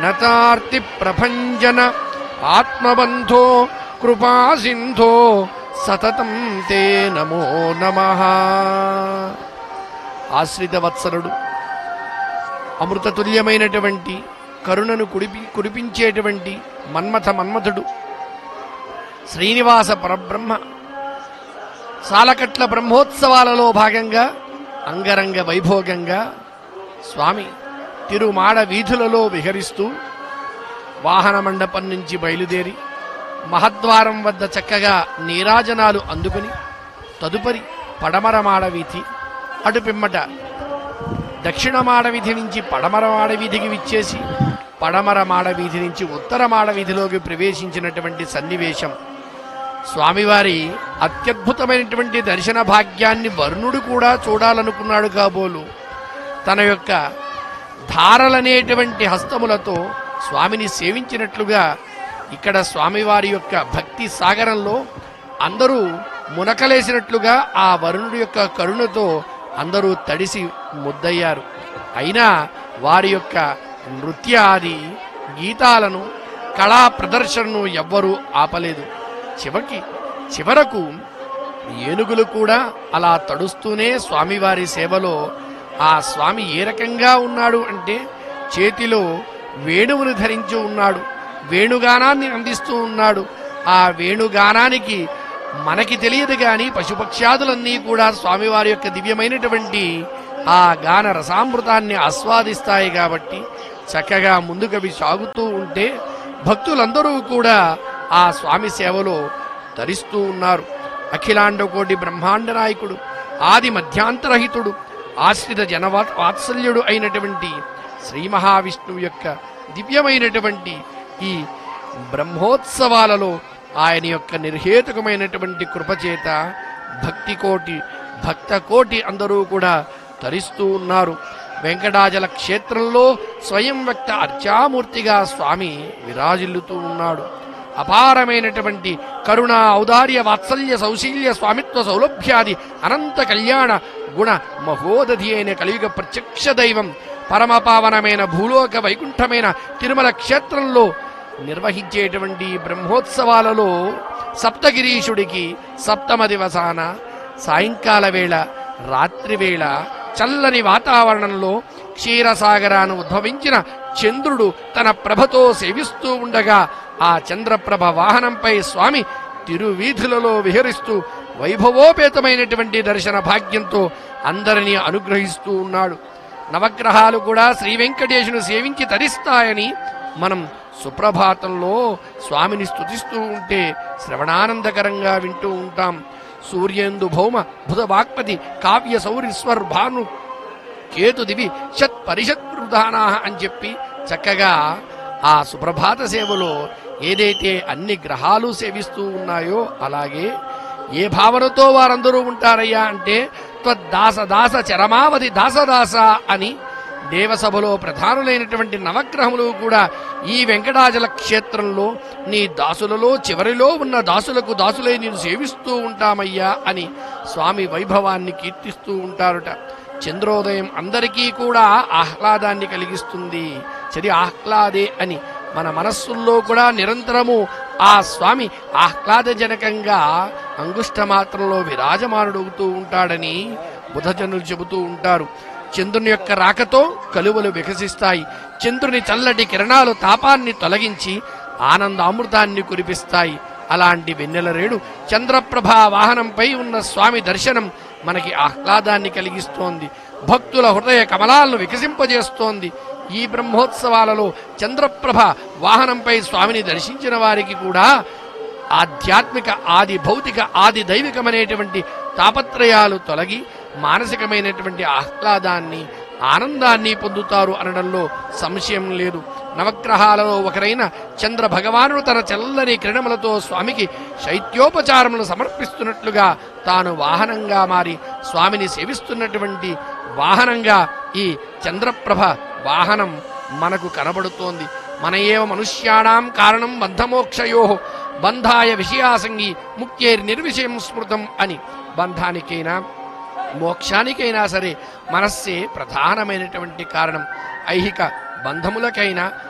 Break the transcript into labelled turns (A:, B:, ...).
A: నతార్తి ప్రభంజన ఆత్మబంధో కృపా సింధో సతతం తే నమో నమ ఆశ్రిత వత్సలుడు అమృతతుల్యమైనటువంటి కరుణను కుడిపి కురిపించేటువంటి మన్మథ మన్మథుడు శ్రీనివాస పరబ్రహ్మ సాలకట్ల బ్రహ్మోత్సవాలలో భాగంగా అంగరంగ వైభోగంగా స్వామి తిరుమాడ వీధులలో విహరిస్తూ వాహన మండపం నుంచి బయలుదేరి మహద్వారం వద్ద చక్కగా నీరాజనాలు అందుకుని తదుపరి పడమర మాడ వీధి అటు పిమ్మట దక్షిణ మాడ వీధి నుంచి పడమర మాడ వీధికి విచ్చేసి పడమర మాడ వీధి నుంచి ఉత్తర మాడ వీధిలోకి ప్రవేశించినటువంటి సన్నివేశం స్వామివారి అత్యద్భుతమైనటువంటి దర్శన భాగ్యాన్ని వర్ణుడు కూడా చూడాలనుకున్నాడు కాబోలు తన యొక్క ధారలనేటువంటి హస్తములతో స్వామిని సేవించినట్లుగా ఇక్కడ స్వామివారి యొక్క భక్తి సాగరంలో అందరూ మునకలేసినట్లుగా ఆ వరుణుడి యొక్క కరుణతో అందరూ తడిసి ముద్దయ్యారు అయినా వారి యొక్క నృత్యాది గీతాలను కళా ప్రదర్శనను ఎవ్వరూ ఆపలేదు చివరికి చివరకు ఏనుగులు కూడా అలా తడుస్తూనే స్వామివారి సేవలో ఆ స్వామి ఏ రకంగా ఉన్నాడు అంటే చేతిలో వేణువును ధరించి ఉన్నాడు వేణుగానాన్ని అందిస్తూ ఉన్నాడు ఆ వేణుగానానికి మనకి తెలియదు గాని పశుపక్ష్యాదులన్నీ కూడా స్వామివారి యొక్క దివ్యమైనటువంటి ఆ గాన రసామృతాన్ని ఆస్వాదిస్తాయి కాబట్టి చక్కగా ముందుకవి సాగుతూ ఉంటే భక్తులందరూ కూడా ఆ స్వామి సేవలో ధరిస్తూ ఉన్నారు అఖిలాండ కోటి బ్రహ్మాండ నాయకుడు ఆది మధ్యాంతరహితుడు ఆశ్రిత జనవా వాత్సల్యుడు అయినటువంటి శ్రీ మహావిష్ణువు యొక్క దివ్యమైనటువంటి ఈ బ్రహ్మోత్సవాలలో ఆయన యొక్క నిర్హేతుకమైనటువంటి కృపచేత భక్తి కోటి భక్త కోటి అందరూ కూడా తరిస్తూ ఉన్నారు వెంకటాచల క్షేత్రంలో స్వయం వ్యక్త అర్చామూర్తిగా స్వామి విరాజిల్లుతూ ఉన్నాడు అపారమైనటువంటి కరుణ ఔదార్య వాత్సల్య సౌశీల్య స్వామిత్వ సౌలభ్యాది అనంత కళ్యాణ గుణ మహోదధి అయిన కలియుగ ప్రత్యక్ష దైవం పరమపావనమైన భూలోక వైకుంఠమైన తిరుమల క్షేత్రంలో నిర్వహించేటువంటి బ్రహ్మోత్సవాలలో సప్తగిరీషుడికి సప్తమ దివసాన సాయంకాల వేళ రాత్రి వేళ చల్లని వాతావరణంలో క్షీరసాగరాను ఉద్భవించిన చంద్రుడు తన ప్రభతో సేవిస్తూ ఉండగా ఆ చంద్రప్రభ వాహనంపై స్వామి తిరువీధులలో విహరిస్తూ వైభవోపేతమైనటువంటి దర్శన భాగ్యంతో అందరినీ అనుగ్రహిస్తూ ఉన్నాడు నవగ్రహాలు కూడా శ్రీ వెంకటేశును సేవించి తరిస్తాయని మనం సుప్రభాతంలో స్వామిని స్తుతిస్తూ ఉంటే శ్రవణానందకరంగా వింటూ ఉంటాం సూర్యేందు భౌమ బుధ వాక్పతి కావ్య సౌరిస్వర్ భాను కేతు దివి షత్ పరిషత్ వృధానా అని చెప్పి చక్కగా ఆ సుప్రభాత సేవలో ఏదైతే అన్ని గ్రహాలు సేవిస్తూ ఉన్నాయో అలాగే ఏ భావనతో వారందరూ ఉంటారయ్యా అంటే త్వద్దాస దాస చరమావధి దాసదాస అని దేవసభలో ప్రధానులైనటువంటి నవగ్రహములు కూడా ఈ వెంకటాచల క్షేత్రంలో నీ దాసులలో చివరిలో ఉన్న దాసులకు దాసులై నేను సేవిస్తూ ఉంటామయ్యా అని స్వామి వైభవాన్ని కీర్తిస్తూ ఉంటారుట చంద్రోదయం అందరికీ కూడా ఆహ్లాదాన్ని కలిగిస్తుంది చది ఆహ్లాదే అని మన మనస్సుల్లో కూడా నిరంతరము ఆ స్వామి ఆహ్లాదజనకంగా అంగుష్ట మాత్రంలో విరాజమానుడవుతూ ఉంటాడని బుధజనులు చెబుతూ ఉంటారు చంద్రుని యొక్క రాకతో కలువలు వికసిస్తాయి చంద్రుని చల్లటి కిరణాలు తాపాన్ని తొలగించి ఆనందామృతాన్ని కురిపిస్తాయి అలాంటి వెన్నెల రేడు చంద్రప్రభ వాహనంపై ఉన్న స్వామి దర్శనం మనకి ఆహ్లాదాన్ని కలిగిస్తోంది భక్తుల హృదయ కమలాలను వికసింపజేస్తోంది ఈ బ్రహ్మోత్సవాలలో చంద్రప్రభ వాహనంపై స్వామిని దర్శించిన వారికి కూడా ఆధ్యాత్మిక ఆది భౌతిక ఆది దైవికమైనటువంటి తాపత్రయాలు తొలగి మానసికమైనటువంటి ఆహ్లాదాన్ని ఆనందాన్ని పొందుతారు అనడంలో సంశయం లేదు నవగ్రహాలలో ఒకరైన చంద్ర భగవానుడు తన చల్లని కిరణములతో స్వామికి శైత్యోపచారములు సమర్పిస్తున్నట్లుగా తాను వాహనంగా మారి స్వామిని సేవిస్తున్నటువంటి వాహనంగా ఈ చంద్రప్రభ వాహనం మనకు కనబడుతోంది మన ఏవ మనుష్యాణం కారణం బంధమోక్షయో బంధాయ విషయాసంగి ముఖ్యేర్ నిర్విషయం స్మృతం అని బంధానికైనా మోక్షానికైనా సరే మనస్సే ప్రధానమైనటువంటి కారణం ఐహిక బంధములకైనా